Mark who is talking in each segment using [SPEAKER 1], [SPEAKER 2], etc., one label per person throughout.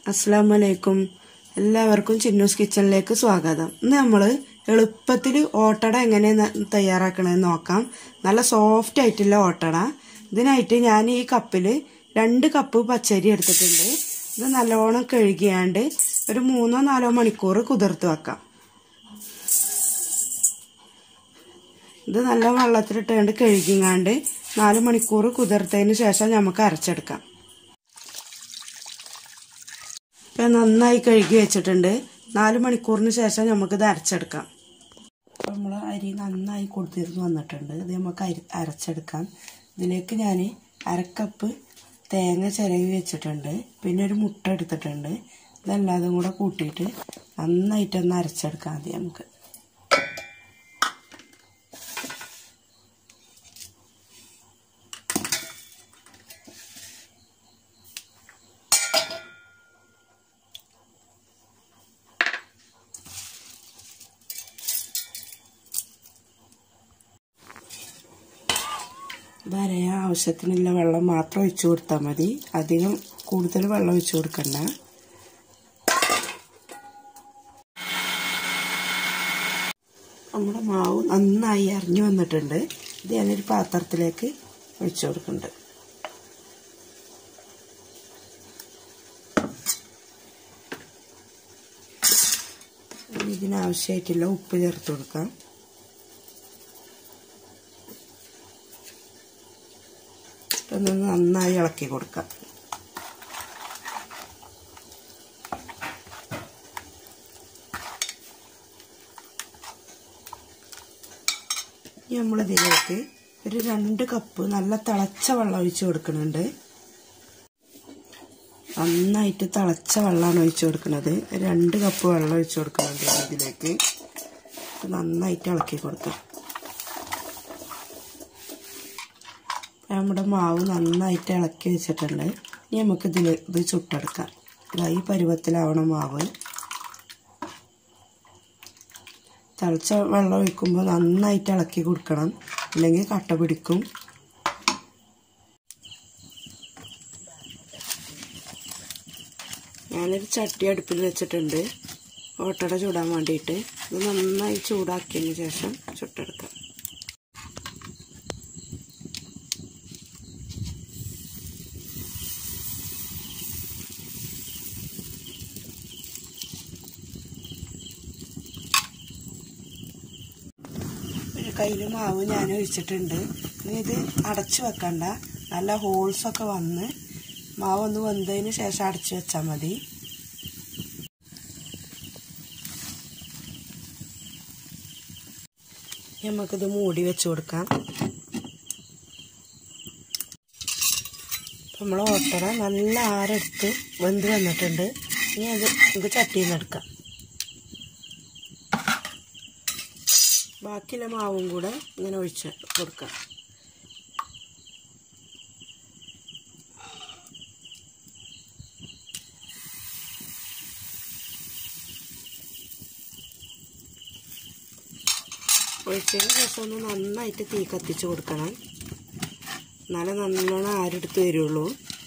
[SPEAKER 1] അസ്സാം വലൈക്കും എല്ലാവർക്കും ചിന്നൂസ് കിച്ചണിലേക്ക് സ്വാഗതം ഇന്ന് നമ്മൾ എളുപ്പത്തിൽ ഓട്ടട എങ്ങനെ തയ്യാറാക്കണമെന്ന് നോക്കാം നല്ല സോഫ്റ്റ് ആയിട്ടുള്ള ഓട്ടട ഇതിനായിട്ട് ഞാൻ ഈ കപ്പിൽ രണ്ട് കപ്പ് പച്ചരി എടുത്തിട്ടുണ്ട് ഇത് നല്ലോണം കഴുകിയാണ്ട് ഒരു മൂന്നോ നാലോ മണിക്കൂർ കുതിർത്ത് വെക്കാം ഇത് നല്ല വെള്ളത്തിലിട്ടുകൊണ്ട് കഴുകിങ്ങാണ്ട് നാല് മണിക്കൂർ കുതിർത്തതിന് ശേഷം നമുക്ക് അരച്ചെടുക്കാം ഇപ്പം നന്നായി കഴുകി വെച്ചിട്ടുണ്ട് നാല് മണിക്കൂറിന് ശേഷം നമുക്കിത് അരച്ചെടുക്കാം അപ്പോൾ നമ്മൾ അരി നന്നായി കൊടുത്തിരുന്ന് വന്നിട്ടുണ്ട് ഇത് നമുക്ക് അരി അരച്ചെടുക്കാം ഇതിലേക്ക് ഞാൻ അരക്കപ്പ് തേങ്ങ ചിരകി വെച്ചിട്ടുണ്ട് പിന്നെ ഒരു മുട്ട എടുത്തിട്ടുണ്ട് ഇതെല്ലാതും കൂടെ കൂട്ടിയിട്ട് നന്നായിട്ടൊന്ന് അരച്ചെടുക്കാം ആദ്യം നമുക്ക് വരയാൻ ആവശ്യത്തിനുള്ള വെള്ളം മാത്രം ഒഴിച്ചു കൊടുത്താൽ മതി അധികം കൂടുതൽ വെള്ളം ഒഴിച്ചു കൊടുക്കണ്ട നമ്മുടെ മാവ് നന്നായി അരിഞ്ഞു വന്നിട്ടുണ്ട് ഇത് ഞാനൊരു പാത്രത്തിലേക്ക് ഒഴിച്ചു കൊടുക്കുന്നുണ്ട് ഇതിനാവശ്യമായിട്ടുള്ള ഉപ്പ് ചേർത്ത് കൊടുക്കാം ഒന്ന് നന്നായി ഇളക്കി കൊടുക്കാം ഇനി നമ്മളിതിലേക്ക് ഒരു രണ്ട് കപ്പ് നല്ല തിളച്ച വെള്ളം ഒഴിച്ച് കൊടുക്കുന്നുണ്ട് നന്നായിട്ട് തിളച്ച വെള്ളമാണ് ഒഴിച്ചു കൊടുക്കുന്നത് രണ്ട് കപ്പ് വെള്ളം ഒഴിച്ചു കൊടുക്കുന്നുണ്ട് ഇതിലേക്ക് നന്നായിട്ട് ഇളക്കി കൊടുക്കാം നമ്മുടെ മാവ് നന്നായിട്ട് ഇളക്കി വെച്ചിട്ടുണ്ട് ഇനി നമുക്ക് ഇതിൽ ഇത് ചുട്ടെടുക്കാം ഈ പരുവത്തിലാവണം മാവ് തിളച്ച വെള്ളം ഒഴിക്കുമ്പോൾ നന്നായിട്ട് ഇളക്കി കൊടുക്കണം അല്ലെങ്കിൽ കട്ട പിടിക്കും ഞാനൊരു ചട്ടി അടുപ്പിൽ വെച്ചിട്ടുണ്ട് ഓട്ടട ചൂടാൻ വേണ്ടിയിട്ട് ഇത് നന്നായി ചൂടാക്കിയതിന് ശേഷം ചുട്ടെടുക്കാം ഒരു കയ്യിൽ മാവ് ഞാൻ ഒഴിച്ചിട്ടുണ്ട് ഇനി ഇത് അടച്ചു വെക്കണ്ട നല്ല ഹോൾസൊക്കെ വന്ന് മാവ് ഒന്ന് വെന്തതിന് ശേഷം അടച്ചു വെച്ചാൽ മതി നമുക്കിത് മൂടി വെച്ച് കൊടുക്കാം നമ്മൾ ഓട്ടറ നല്ല ആരെടുത്ത് വെന്ത് വന്നിട്ടുണ്ട് ഇനി അത് ഇത് ചട്ടിയിൽ നിന്ന് എടുക്കാം ബാക്കിയുള്ള മാവും കൂടെ ഇങ്ങനെ ഒഴിച്ച് കൊടുക്കാം ഒഴിച്ചതിന് ശേഷം ഒന്ന് നന്നായിട്ട് തീ കത്തിച്ച് കൊടുക്കണം എന്നാലേ നല്ലോണം ആരെടുത്ത് വരുള്ളൂ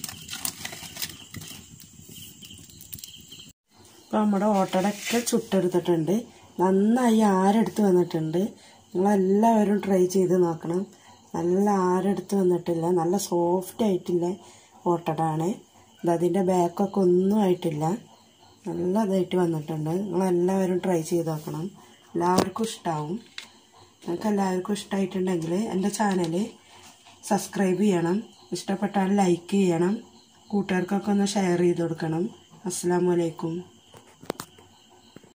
[SPEAKER 1] ഇപ്പം നമ്മുടെ ഓട്ടടൊക്കെ ചുട്ടെടുത്തിട്ടുണ്ട് നന്നായി ആരെടുത്ത് വന്നിട്ടുണ്ട് നിങ്ങളെല്ലാവരും ട്രൈ ചെയ്ത് നോക്കണം നല്ല ആരെടുത്ത് വന്നിട്ടില്ല നല്ല സോഫ്റ്റ് ആയിട്ടില്ല ഓട്ടടാണ് അതിൻ്റെ ബാക്കൊക്കെ ഒന്നും ആയിട്ടില്ല നല്ല ഇതായിട്ട് വന്നിട്ടുണ്ട് നിങ്ങളെല്ലാവരും ട്രൈ ചെയ്ത് നോക്കണം എല്ലാവർക്കും ഇഷ്ടമാവും നിങ്ങൾക്ക് എല്ലാവർക്കും ഇഷ്ടമായിട്ടുണ്ടെങ്കിൽ എൻ്റെ ചാനൽ സബ്സ്ക്രൈബ് ചെയ്യണം ഇഷ്ടപ്പെട്ടാൽ ലൈക്ക് ചെയ്യണം കൂട്ടുകാർക്കൊക്കെ ഒന്ന് ഷെയർ ചെയ്ത് കൊടുക്കണം അസ്സാം വലൈക്കും